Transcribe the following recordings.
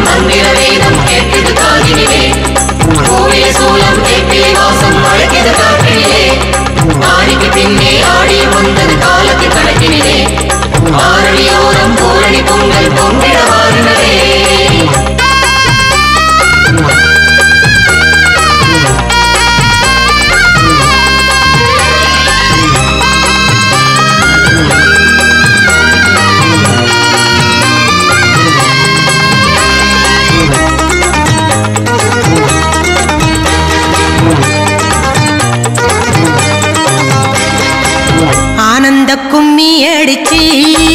மந்திர வேதம் கேட்குது காதினிலே கோவில சூலம் வேப்பிலை வாசம் அழைக்குது காற்றினிலே ஆடிக்கு பின்னே ஆடி வந்தது காலத்து கணக்கினிலே ஆரணியோரம் பூரணி பொங்கல் பொங்கிட வாருங்களே ஆனந்த கும்மி அடிச்சு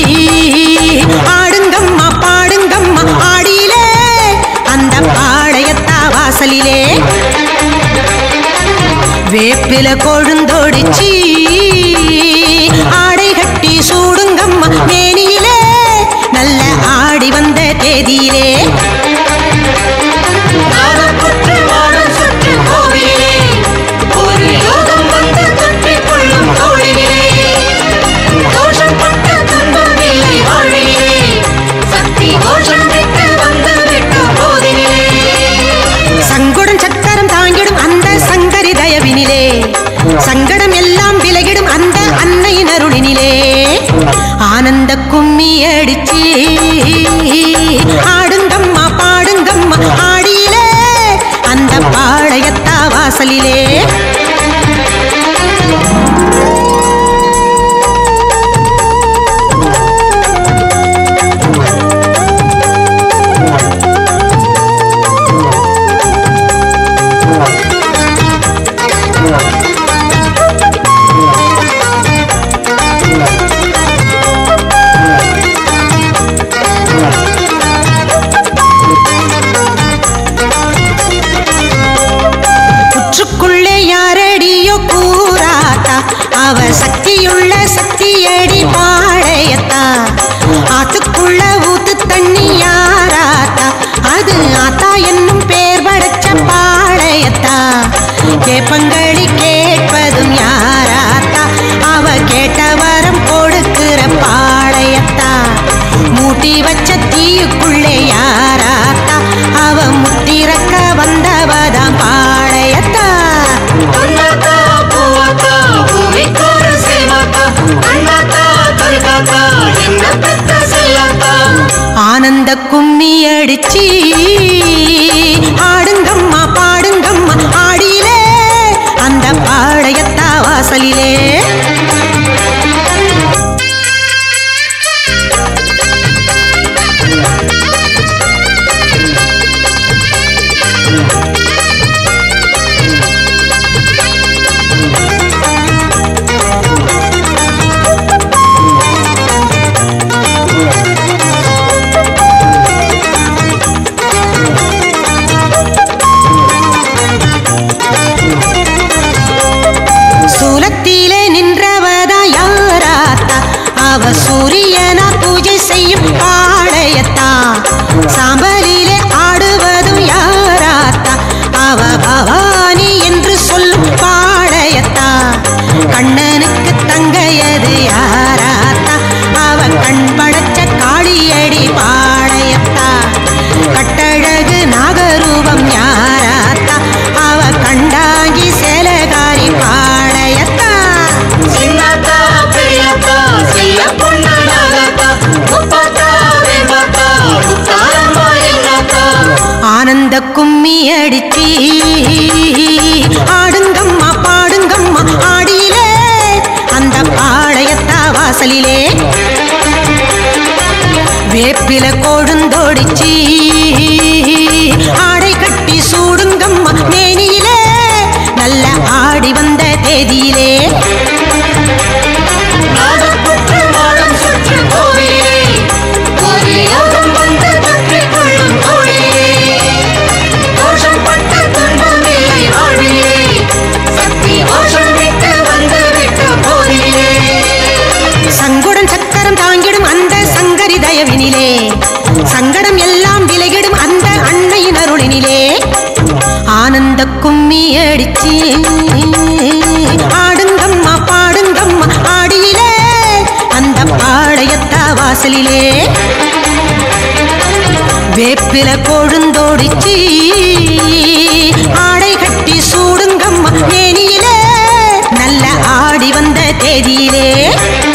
ஆடுங்கம்மா பாடுங்கம்மா ஆடியிலே அந்த பாளையத்தா வாசலிலே வேப்பில கொழுந்தோடிச்சு ஆடை கட்டி சூடுங்கம்மா மேனியிலே நல்ல ஆடி வந்த தேதியிலே நாதம் புற்று வானம் சுற்று கோவிலே ஒரு யோகம் வந்து தொற்றிக் கொள்ளும் தோழினிலே தோஷம் பட்ட துன்பம் இல்லை வாழ்வினிலே சக்தி கோஷம் விட்டு வந்து விட்டு போதினிலே சங்குடன் சக்கரம் தாங்கிடும் அந்த சங்கரி தயவினிலே சங்கடம் எல்லாம் விலகிடும் அந்த அன்னையின் அருளினிலே ஆனந்த கும்மி அடிச்சு ஆடுங்கம்மா பாடுங்கம்மா ஆடியிலே அந்த பாளையத்தா வாசலிலே புற்றுக்குள்ளே யாரடியோ கூறாத்தா அவ சக்தியுள்ள சக்தியடி பாளையத்தா ஆத்துக்குள்ள ஊத்து தண்ணி யாராத்தா அது ஆத்தா என்னும் பேர் படைச்ச பாளையத்தா கேப்பங்களி கேட்பதும் யாராத்தா அவ கேட்ட வரம் கொடுக்கிற பாளையத்தா மூட்டி வச்ச தீயுக்குள்ளே யாராத்தா அவ முட்டிறக்க வந்தவதான் பாளையத்தா பொன்னாத்தா பூவாத்தா பூமிக்கோரு சேவாத்தா அண்ணாத்தா கருக்காத்தா என்ன பெத்த செல்லாத்தா ஆனந்த கும்மி அடிச்சு ஆடுங்கம்மா பாடுங்கம்மா ஆடியிலே அந்த பாளையத்தா வாசலிலே சூலத்திலே நின்றவதா யாராத்தா அவ சூரியனா பூஜை செய்யும் பாளையத்தா சாம்பலிலே ஆடுவதும் யாராத்தா அவ பவானி என்று சொல்லும் பாளையத்தா கண்ணனுக்கு தங்கையது யாராத்தா அவ கண் படைச்ச காளியடி பாளையத்தா கட்டழகு நாகரூபம் யாராத்தா அவ கண்டாங்கி சேலகாரி பாளையத்தா சின்னாத்தா பெரியாத்தா செல்ல பொண்ணு நாகாத்தா முப்பாத்தா வேம்பாத்தா முத்தாரம்மா என்னாத்தா ஆனந்த கும்மி அடிச்சு ஆடுங்கம்மா பாடுங்கம்மா ஆடியிலே அந்த பாளையத்தா வாசலிலே வேப்பில கொழுந்தோடிச்சு ஆடை கட்டி சூடுங்கம்மா மேனியிலே நல்ல ஆடி வந்த தேதியிலே நாதம் புற்று வானம் சுற்று கோவிலே ஒரு யோகம் வந்து தொற்றிக் கொள்ளும் தோழிலே தோஷம் பட்ட துன்பம் இல்லை வாழ்விலே சக்தி கோஷம் விட்டு வந்து விட்டு போதிலே சங்குடன் சக்கரம் தாங்கிடும் அந்த சங்கரி தயவினிலே சங்கடம் எல்லாம் விலகிடும் அந்த அன்னையின் அருளினிலே ஆனந்த கும்மி அடிச்சு ஆடுங்கம்மா பாடுங்கம்மா ஆடியிலே அந்த பாளையத்தா வாசலிலே வேப்பில நெருப்பில கொழுந்தோடிச்சு ஆடை கட்டி சூடுங்கம்மா மேனியிலே நல்ல ஆடி வந்த தேதியிலே